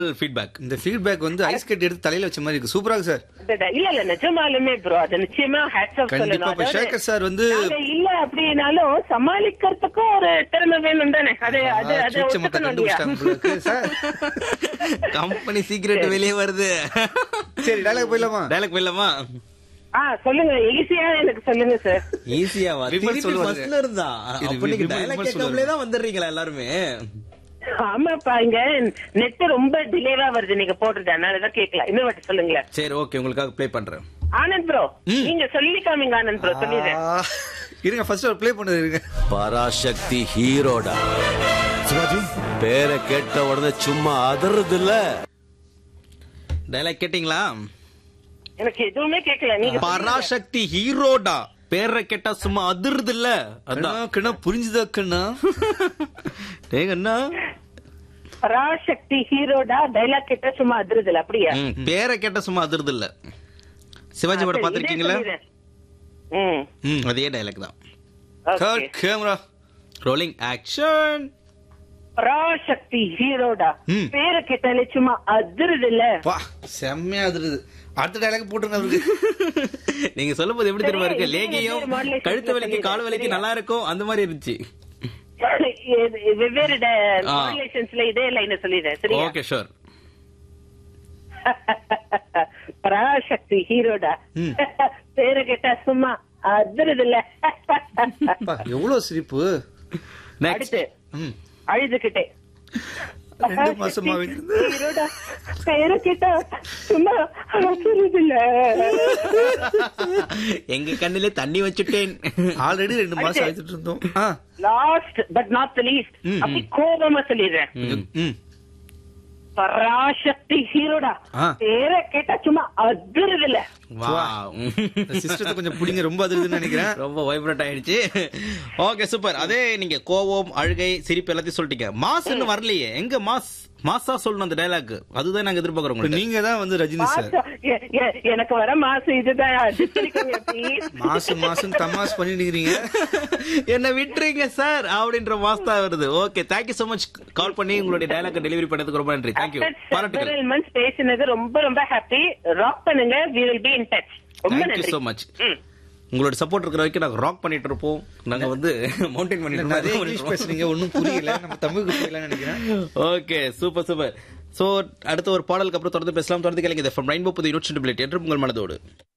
Feedback இந்த feedback வந்து ice கட்டி எடுத்து தலையில வச்ச மாதிரி இருக்கு சூப்பரா இருக்கு சார் அடடா, இல்ல இல்ல நிஜமாலுமே ப்ரோ அது நிச்சயமா ஹேட்ஸ் ஆஃப் கண்டிப்பா சொல்லணும் இப்ப அதாவது, சேகர் சார் வந்து நாங்க இல்ல அப்படின்னாலும் சமாளிக்கிறதுக்கும் ஒரு திறமை வேணும் தானே அது அது அது சுவிட்ச மட்டும் ஒத்துக்கணும் இல்லையா கண்டுபிடிச்சிட்டாங்க சார் கம்பெனி சீக்கிரட் வெளியே வருது சரி டைலாக் போயிடலாமா டைலாக் போயிடலாமா ஆ சொல்லுங்க ஈஸியா எனக்கு சொல்லுங்க சார் ஈஸியாவா Reverse திருப்பி சொல்லுவாரு. ஃபர்ஸ்ட்ல இருந்தா இது அப்ப நீங்க reverse டைலாக் சொல்லுவாரு. கேட்காமலே தான் வந்துடுறீங்களா எல்லாருமே ஆமாப்பா இங்க நெட் ரொம்ப டிலேவா வருது நீங்க போடுறது அதனாலதான் கேட்கல இன்னும் வாட்டி சொல்லுங்களேன் சரி ஓகே உங்களுக்காக ப்ளே பண்றேன் ஆனந்த் ப்ரோ நீங்க சொல்லி காமிங்க ஆனந்த் ப்ரோ சொல்லிடுறேன் ஆ, இருங்க ஃபர்ஸ்ட் ஒரு ப்ளே பண்ணது இருங்க பராசக்தி ஹீரோடா சிவாஜி பேரை கேட்ட உடனே சும்மா அதறது இல்ல டைலாக் கேட்டிங்களா எனக்கு எதுவுமே கேட்கல நீங்க சொல்லுங்க. பராசக்தி ஹீரோடா பேரை கேட்டா சும்மா அதிருது இல்ல கண்ணா அதான் கண்ணா புரிஞ்சுதா கண்ணா டேய் அண்ணா பராசக்தி ஹீரோடா டைலாக் கேட்டா சும்மா அதிருதுல அப்படியா ம், பேரை கேட்டா சும்மா அதிருது இல்ல சிவாஜி படம் சரி, பாத்திருக்கீங்களா இதே சொல்லிடுறேன். ம் ம் அதே டைலாக் தான் okay. Cut camera rolling action Parasakthi ஹீரோடா ம். பேரை கேட்டாலே சும்மா அதிருது இல்ல பா செம்மையா அதிருது அடுத்த டைலாக் போட்டுருங்க அவருக்கு நீங்க சொல்லும் போது எப்படி தெரியுமா இருக்கு சரி, இதே லேகியம் இதே modulation கழுத்து வலிக்கு சொல்லிடுறேன். கால் வலிக்கு சரியா? நல்லா இருக்கும் அந்த மாதிரி இருந்துச்சு இது- வெவ்வேறு ஆ. மாடுலேஷன்ஸ்ல இதே லைன் சொல்லிடுறேன் சரியா ஓகே ஷூர் பராசக்தி ஹீரோடா ம். பேரை கேட்டா சும்மா அதிருது இல்ல பா, எவ்வளவு சிரிப்பு நெக்ஸ்ட் அடுத்து ம். அழுதுகிட்டே ரெண்டு மாசமா பராசக்தி ஹீரோடா பேரை கேட்டா சும்மா அதிருது இல்ல எங்க கண்ணிலே தண்ணி வச்சுட்டேன் ஆல்ரெடி ரெண்டு மாசம் ஆயிட்டு இருந்தோம் ஆ last but not the least ம், அப்படி கோபமா சொல்லிடுறேன் ம். ம் பராசக்தி ஹீரோடா ஆ. பேரை கேட்டா சும்மா அதிருது இல்ல வாவ் சிஸ்டத்தை கொஞ்சம் புடிங்க ரொம்ப அதிருதுன்னு நினைக்கிறேன் ரொம்ப வைப்ரேட் ஆயிடுச்சு ஓகே சூப்பர் அதே நீங்க கோவம் அழுகை சிரிப்பு எல்லாத்தையும் சொல்லிட்டீங்க மாஸ் இன்னும் வரலையே எங்க மாஸ் மாசா சொல்லணும் அந்த டைலாக் அதுதான் நாங்க எதிர்பார்க்கறோம் இப்ப உங்கள்ட்ட. நீங்க தான் வந்து ரஜினி சார் மாசம் எ- எ- எனக்கு வர மாசம் இதுதான் adjust பண்ணிக்கோங்க, please. மாசம் மாசம் தமாஸ் பண்ணிட்டு இருக்கிறீங்க என்ன விட்டுறீங்க சார் அப்படின்ற மாஸ் தான் வருது okay thank you so much call பண்ணி உங்களுடைய டைலாக் டெலிவரி பண்ணதுக்கு ரொம்ப நன்றி தேங்க்யூ After பாராட்டுகள் several months பேசினது ரொம்ப ரொம்ப ஹாப்பி ராக் பண்ணுங்க we will be in touch ரொம்ப தேங்க்யூ நன்றி so மச் ம். உங்களோட சப்போர்ட் இருக்கிற வரைக்கும் நாங்க ராக் பண்ணிட்டு இருப்போம் நாங்க வந்து மவுண்டைன் பண்ணிட்டு நிறைய இங்கிலீஷ் இருப்போம் பேசுறீங்க ஒன்னும் புரியல நம்ம தமிழுக்கு புரியலன்னு நினைக்கிறேன் ஓகே சூப்பர் சூப்பர் சோ அடுத்த ஒரு பாடலுக்கு அப்புறம் தொடர்ந்து பேசலாம் தொடர்ந்து கேளுங்க ஃப்ரம் ரெயின்போ புது இருபத்தி என்று உங்கள் மனதோடு